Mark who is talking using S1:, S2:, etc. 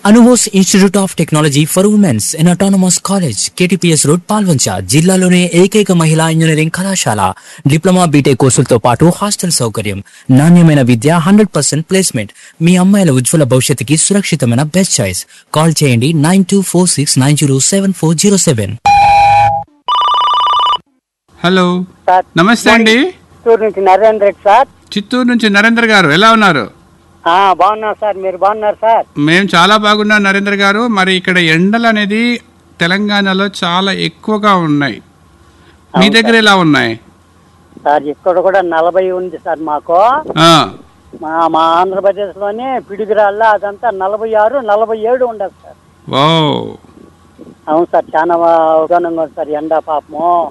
S1: అనుమోస్ institute of technology for women's in autonomous college KTPS road Palvancha జిల్లాలోనే ఏకైక మహిళా engineering కళాశాల డిప్లొమా బీటెక్ కోర్సులతో పాటు హాస్టల్ సౌకర్యం నాణ్యమైన విద్య హండ్రెడ్ పర్సెంట్ ప్లేస్మెంట్ మీ అమ్మాయిల ఉజ్వల భవిష్యత్తుకి సురక్షితమైన బెస్ట్ చాయిస్ కాల్ చేయండి nine two four six nine zero seven four zero seven
S2: hello
S3: sir
S2: నమస్తే అండి
S3: చిత్తూరు నుంచి నరేంద్ర రెడ్డి సార్
S2: చిత్తూరు నుంచి నరేంద్ర గారు ఎలా ఉన్నారు
S3: ఆ, బాగున్నారు సార్ మీరు బాగున్నారు సార్
S2: మేము చాలా బాగున్నాం నరేంద్ర గారు మరి ఇక్కడ ఎండలు అనేది తెలంగాణలో చాలా ఎక్కువగా ఉన్నాయి మీ దగ్గర ఎలా ఉన్నాయి
S3: సార్ ఇక్కడ కూడా నలభై ఉంది సార్ మాకు
S2: ఆ,
S3: మా మా ఆంధ్రప్రదేశ్లోనే పిడుగురాళ్ళ అదంతా నలభై ఆరు నలభై ఏడు ఉండదు సార్
S2: ఓ
S3: అవును సార్ చాలా ఉదాహరణంగా ఉంది సార్ ఎండ పాపము